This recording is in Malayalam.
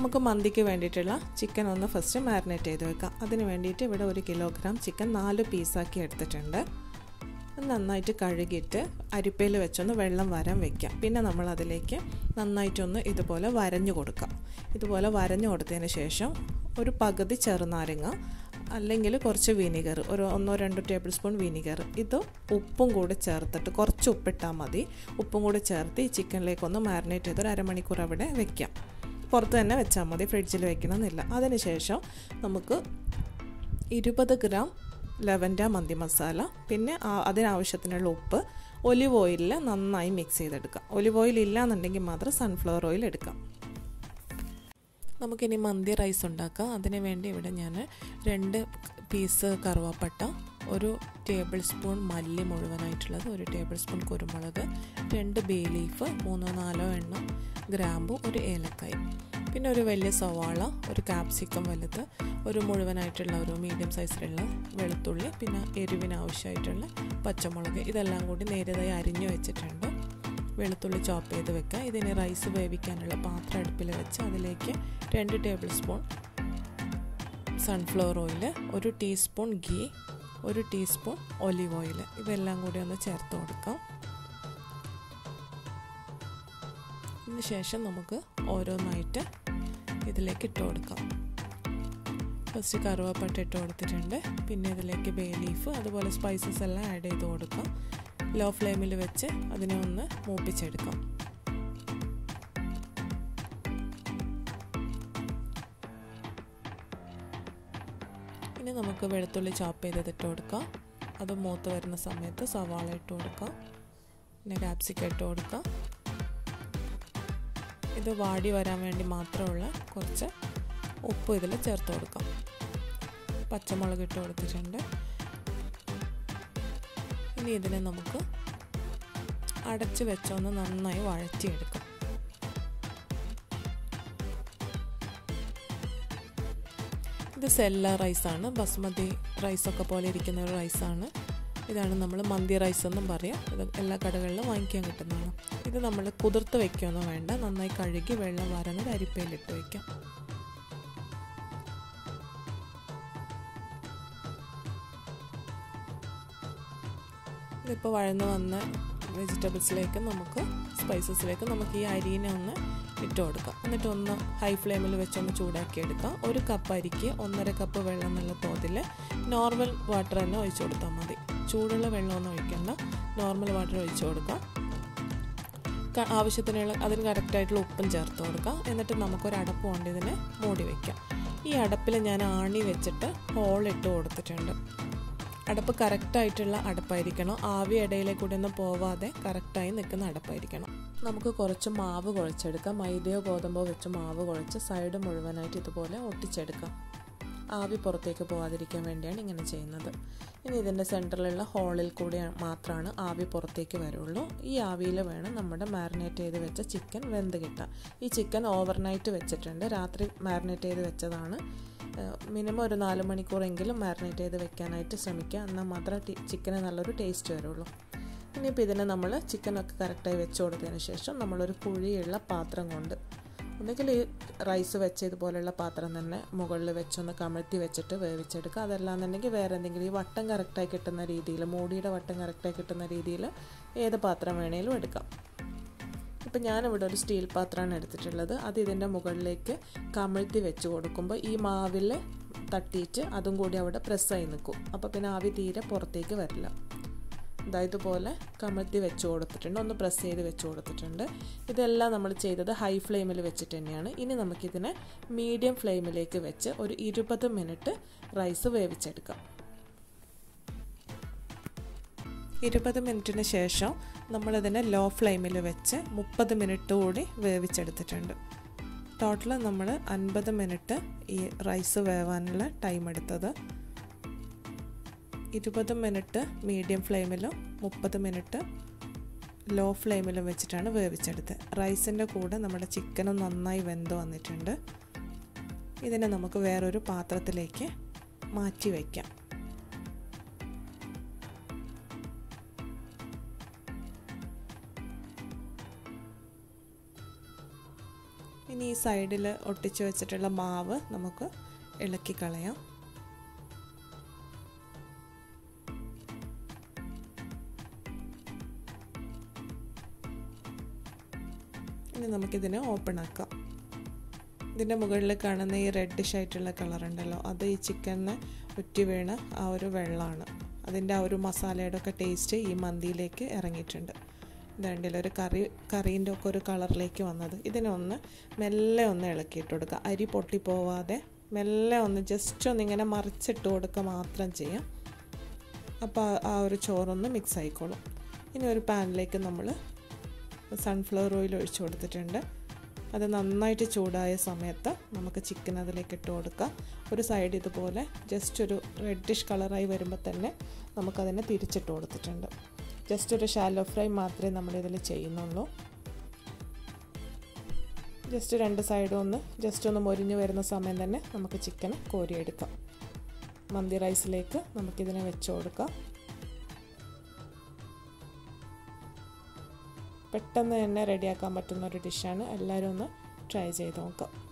നമുക്ക് മന്തിക്ക് വേണ്ടിയിട്ടുള്ള ചിക്കൻ ഒന്ന് ഫസ്റ്റ് മാരിനേറ്റ് ചെയ്ത് വെക്കാം അതിന് വേണ്ടിയിട്ട് ഇവിടെ ഒരു കിലോഗ്രാം ചിക്കൻ നാല് പീസാക്കി എടുത്തിട്ടുണ്ട് നന്നായിട്ട് കഴുകിയിട്ട് അരിപ്പയിൽ വെച്ചൊന്ന് വെള്ളം വരാൻ വെക്കാം പിന്നെ നമ്മൾ അതിലേക്ക് നന്നായിട്ടൊന്ന് ഇതുപോലെ വരഞ്ഞു കൊടുക്കാം ഇതുപോലെ വരഞ്ഞു കൊടുത്തതിന് ശേഷം ഒരു പകുതി ചെറുനാരങ്ങ അല്ലെങ്കിൽ കുറച്ച് വിനിഗർ ഒരു ഒന്നോ രണ്ടോ ടേബിൾ സ്പൂൺ വിനിഗർ ഇത് ഉപ്പും കൂടി ചേർത്തിട്ട് കുറച്ച് ഉപ്പിട്ടാൽ മതി ഉപ്പും കൂടി ചേർത്ത് ഈ ചിക്കനിലേക്കൊന്ന് മാരിനേറ്റ് ചെയ്ത് ഒരു അരമണിക്കൂർ അവിടെ വെക്കാം പുറത്ത് തന്നെ വെച്ചാൽ മതി ഫ്രിഡ്ജിൽ വെക്കണമെന്നില്ല അതിനുശേഷം നമുക്ക് ഇരുപത് ഗ്രാം ലവൻഡ മന്തി മസാല പിന്നെ അതിനാവശ്യത്തിനുള്ള ഉപ്പ് ഒലിവ് ഓയിലിൽ നന്നായി മിക്സ് ചെയ്തെടുക്കാം ഒലിവ് ഓയിൽ ഇല്ലാന്നുണ്ടെങ്കിൽ മാത്രം സൺഫ്ലവർ ഓയിൽ എടുക്കാം നമുക്കിനി മന്തി റൈസ് ഉണ്ടാക്കാം അതിന് വേണ്ടി ഇവിടെ ഞാൻ രണ്ട് പീസ് കറുവാപ്പട്ട ഒരു ടേബിൾ സ്പൂൺ മല്ലി മുഴുവനായിട്ടുള്ളത് ഒരു ടേബിൾ സ്പൂൺ കുരുമുളക് രണ്ട് ബേ ലീഫ് മൂന്നോ നാലോ എണ്ണം ഗ്രാമ്പു ഒരു ഏലക്കായ് പിന്നെ ഒരു വലിയ സവാള ഒരു കാപ്സിക്കം വലുത് ഒരു മുഴുവനായിട്ടുള്ള ഒരു മീഡിയം സൈസിലുള്ള വെളുത്തുള്ളി പിന്നെ എരിവിന് ആവശ്യമായിട്ടുള്ള പച്ചമുളക് ഇതെല്ലാം കൂടി നേരിയതായി അരിഞ്ഞു വെച്ചിട്ടുണ്ട് വെളുത്തുള്ളി ചോപ്പ് ചെയ്ത് വെക്കുക ഇതിന് റൈസ് വേവിക്കാനുള്ള പാത്രം അടുപ്പിൽ വെച്ച് അതിലേക്ക് രണ്ട് ടേബിൾ സ്പൂൺ സൺഫ്ലവർ ഓയിൽ ഒരു ടീസ്പൂൺ ഗീ ഒരു ടീസ്പൂൺ ഒലിവ് ഓയിൽ ഇതെല്ലാം കൂടി ഒന്ന് ചേർത്ത് കൊടുക്കാം ഇതിന് ശേഷം നമുക്ക് ഓരോന്നായിട്ട് ഇതിലേക്ക് ഇട്ട് കൊടുക്കാം ഫസ്റ്റ് കറുവാപ്പട്ട ഇട്ട് കൊടുത്തിട്ടുണ്ട് പിന്നെ ഇതിലേക്ക് ബേ ലീഫ് അതുപോലെ സ്പൈസസ് എല്ലാം ആഡ് ചെയ്ത് കൊടുക്കാം ലോ ഫ്ലെയിമിൽ വെച്ച് അതിനെ ഒന്ന് മൂപ്പിച്ചെടുക്കാം ഇനി നമുക്ക് വെളുത്തുള്ളി ചോപ്പ് ചെയ്തത് ഇട്ട് കൊടുക്കാം അത് മൂത്ത് വരുന്ന സമയത്ത് സവാള ഇട്ട് കൊടുക്കാം പിന്നെ കാപ്സിക്കം ഇട്ട് കൊടുക്കാം ഇത് വാടി വരാൻ വേണ്ടി മാത്രമുള്ള കുറച്ച് ഉപ്പ് ഇതിൽ ചേർത്ത് കൊടുക്കാം പച്ചമുളക് ഇട്ട് കൊടുത്തിട്ടുണ്ട് ഇനി ഇതിനെ നമുക്ക് അടച്ച് വെച്ചൊന്ന് നന്നായി വഴറ്റിയെടുക്കാം ഇത് സെല്ല റൈസാണ് ബസ്മതി റൈസൊക്കെ പോലെ ഇരിക്കുന്ന ഒരു റൈസാണ് ഇതാണ് നമ്മൾ മന്തി റൈസ് എന്നും പറയാം ഇത് എല്ലാ കടകളിലും വാങ്ങിക്കാൻ കിട്ടുന്നതാണ് ഇത് നമ്മൾ കുതിർത്ത് വെക്കുകയൊന്നും വേണ്ട നന്നായി കഴുകി വെള്ളം വരഞ്ഞത് അരിപ്പയിലിട്ട് വയ്ക്കാം ഇതിപ്പോൾ വഴന്ന് വന്ന വെജിറ്റബിൾസിലേക്ക് നമുക്ക് സ്പൈസസിലേക്ക് നമുക്ക് ഈ അരിനെ ഒന്ന് ഇട്ട് കൊടുക്കാം എന്നിട്ട് ഒന്ന് ഹൈ ഫ്ലെയിമിൽ വെച്ചൊന്ന് ചൂടാക്കി എടുക്കാം ഒരു കപ്പ് അരിക്ക് ഒന്നര കപ്പ് വെള്ളം എന്നുള്ള തോതിൽ നോർമൽ വാട്ടർ തന്നെ ഒഴിച്ചു കൊടുത്താൽ മതി ചൂടുള്ള വെള്ളമൊന്നും ഒഴിക്കണ്ട നോർമൽ വാട്ടർ ഒഴിച്ചു കൊടുക്കാം ആവശ്യത്തിനുള്ള അതിന് കറക്റ്റായിട്ടുള്ള ഉപ്പും ചേർത്ത് കൊടുക്കാം എന്നിട്ട് നമുക്കൊരു അടപ്പ് കൊണ്ട് ഇതിനെ മൂടി വയ്ക്കാം ഈ അടപ്പിൽ ഞാൻ ആണി വെച്ചിട്ട് ഹോളിട്ട് കൊടുത്തിട്ടുണ്ട് അടപ്പ് കറക്റ്റായിട്ടുള്ള അടപ്പായിരിക്കണം ആവി ഇടയിലേക്ക് കൂടി ഒന്നും പോവാതെ കറക്റ്റായി നിൽക്കുന്ന അടപ്പായിരിക്കണം നമുക്ക് കുറച്ച് മാവ് കുഴച്ചെടുക്കാം മൈദയോ ഗോതമ്പോ വെച്ച് മാവ് കുഴച്ച് സൈഡ് മുഴുവനായിട്ട് ഇതുപോലെ ഒട്ടിച്ചെടുക്കാം ആവി പുറത്തേക്ക് പോകാതിരിക്കാൻ വേണ്ടിയാണ് ഇങ്ങനെ ചെയ്യുന്നത് ഇനി ഇതിൻ്റെ സെൻറ്ററിലുള്ള ഹോളിൽ കൂടി മാത്രമാണ് ആവി പുറത്തേക്ക് വരുള്ളൂ ഈ ആവിയിൽ വേണം നമ്മുടെ മാരിനേറ്റ് ചെയ്ത് വെച്ച ചിക്കൻ വെന്ത് കിട്ടാൻ ഈ ചിക്കൻ ഓവർനൈറ്റ് വെച്ചിട്ടുണ്ട് രാത്രി മാരിനേറ്റ് ചെയ്ത് വെച്ചതാണ് മിനിമം ഒരു നാല് മണിക്കൂറെങ്കിലും മാരിനേറ്റ് ചെയ്ത് വെക്കാനായിട്ട് ശ്രമിക്കുക എന്നാൽ മാത്രമേ ചിക്കന് നല്ലൊരു ടേസ്റ്റ് വരുള്ളൂ ഇനിയിപ്പോൾ ഇതിനെ നമ്മൾ ചിക്കനൊക്കെ കറക്റ്റായി വെച്ച് കൊടുത്തതിന് ശേഷം നമ്മളൊരു കുഴിയുള്ള പാത്രം കൊണ്ട് ഒന്നുകിൽ ഈ റൈസ് വെച്ച ഇതുപോലെയുള്ള പാത്രം തന്നെ മുകളിൽ വെച്ചൊന്ന് കമഴ്ത്തി വെച്ചിട്ട് വേവിച്ചെടുക്കുക അതല്ലാന്നുണ്ടെങ്കിൽ വേറെ എന്തെങ്കിലും ഈ വട്ടം കറക്റ്റായി കിട്ടുന്ന രീതിയിൽ മൂടിയുടെ വട്ടം കറക്റ്റായി കിട്ടുന്ന രീതിയിൽ ഏത് പാത്രം വേണേലും എടുക്കാം ഇപ്പം ഞാനിവിടെ ഒരു സ്റ്റീൽ പാത്രമാണ് എടുത്തിട്ടുള്ളത് അത് ഇതിൻ്റെ മുകളിലേക്ക് കമഴ്ത്തി വെച്ച് കൊടുക്കുമ്പോൾ ഈ മാവിൽ തട്ടിയിട്ട് അതും കൂടി അവിടെ പ്രസ്സായി നിൽക്കും അപ്പോൾ പിന്നെ ആവി തീരെ പുറത്തേക്ക് വരില്ല ഇതായതുപോലെ കമഴ്ത്തി വെച്ച് കൊടുത്തിട്ടുണ്ട് ഒന്ന് പ്രസ് ചെയ്ത് വെച്ച് കൊടുത്തിട്ടുണ്ട് ഇതെല്ലാം നമ്മൾ ചെയ്തത് ഹൈ ഫ്ലെയിമിൽ വെച്ചിട്ട് തന്നെയാണ് ഇനി നമുക്കിതിനെ മീഡിയം ഫ്ലെയിമിലേക്ക് വെച്ച് ഒരു ഇരുപത് മിനിറ്റ് റൈസ് വേവിച്ചെടുക്കാം ഇരുപത് മിനിറ്റിന് ശേഷം നമ്മളിതിനെ ലോ ഫ്ലെയിമിൽ വെച്ച് മുപ്പത് മിനിറ്റ് കൂടി വേവിച്ചെടുത്തിട്ടുണ്ട് ടോട്ടൽ നമ്മൾ അൻപത് മിനിറ്റ് ഈ റൈസ് വേവാനുള്ള ടൈം എടുത്തത് ഇരുപത് മിനിറ്റ് മീഡിയം ഫ്ലെയിമിലും മുപ്പത് മിനിറ്റ് ലോ ഫ്ലെയിമിലും വെച്ചിട്ടാണ് വേവിച്ചെടുത്തത് റൈസിൻ്റെ കൂടെ നമ്മുടെ ചിക്കനും നന്നായി വെന്ത് വന്നിട്ടുണ്ട് ഇതിനെ നമുക്ക് വേറൊരു പാത്രത്തിലേക്ക് മാറ്റി വയ്ക്കാം ഇനി ഈ സൈഡിൽ ഒട്ടിച്ച് വെച്ചിട്ടുള്ള മാവ് നമുക്ക് ഇളക്കി കളയാം ഇനി നമുക്കിതിനെ ഓപ്പൺ ആക്കാം ഇതിൻ്റെ മുകളിൽ കാണുന്ന ഈ റെഡിഷ് ആയിട്ടുള്ള കളർ ഉണ്ടല്ലോ അത് ഈ ചിക്കനിന് ഉറ്റി വീണ് ആ ഒരു വെള്ളമാണ് അതിൻ്റെ ആ ഒരു മസാലയുടെ ഒക്കെ ടേസ്റ്റ് ഈ മന്തിയിലേക്ക് ഇറങ്ങിയിട്ടുണ്ട് ഇതുണ്ടല്ലോ ഒരു കറി കറീൻ്റെ ഒക്കെ ഒരു കളറിലേക്ക് വന്നത് ഇതിനെ ഒന്ന് മെല്ലെ ഒന്ന് ഇളക്കിയിട്ട് കൊടുക്കുക അരി പൊട്ടിപ്പോവാതെ മെല്ലെ ഒന്ന് ജസ്റ്റ് ഒന്ന് ഇങ്ങനെ മറിച്ചിട്ട് കൊടുക്കുക മാത്രം ചെയ്യാം അപ്പോൾ ആ ഒരു ചോറൊന്ന് മിക്സ് ആയിക്കോളും ഇനി ഒരു പാനിലേക്ക് നമ്മൾ സൺഫ്ലവർ ഓയിൽ ഒഴിച്ചു കൊടുത്തിട്ടുണ്ട് അത് നന്നായിട്ട് ചൂടായ സമയത്ത് നമുക്ക് ചിക്കൻ അതിലേക്ക് ഇട്ട് കൊടുക്കാം ഒരു സൈഡ് ഇതുപോലെ ജസ്റ്റ് ഒരു റെഡിഷ് കളറായി വരുമ്പോൾ തന്നെ നമുക്കതിനെ തിരിച്ചിട്ട് കൊടുത്തിട്ടുണ്ട് ജസ്റ്റ് ഒരു ഷാലോ ഫ്രൈ മാത്രമേ നമ്മളിതിൽ ചെയ്യുന്നുള്ളൂ ജസ്റ്റ് രണ്ട് സൈഡും ഒന്ന് ജസ്റ്റ് ഒന്ന് മൊരിഞ്ഞ് വരുന്ന സമയം തന്നെ നമുക്ക് ചിക്കൻ കോരിയെടുക്കാം മന്തി റൈസിലേക്ക് നമുക്കിതിനെ വെച്ച് കൊടുക്കാം പെട്ടെന്ന് തന്നെ റെഡിയാക്കാൻ പറ്റുന്ന ഒരു ഡിഷാണ് എല്ലാവരും ഒന്ന് ട്രൈ ചെയ്ത് നോക്കാം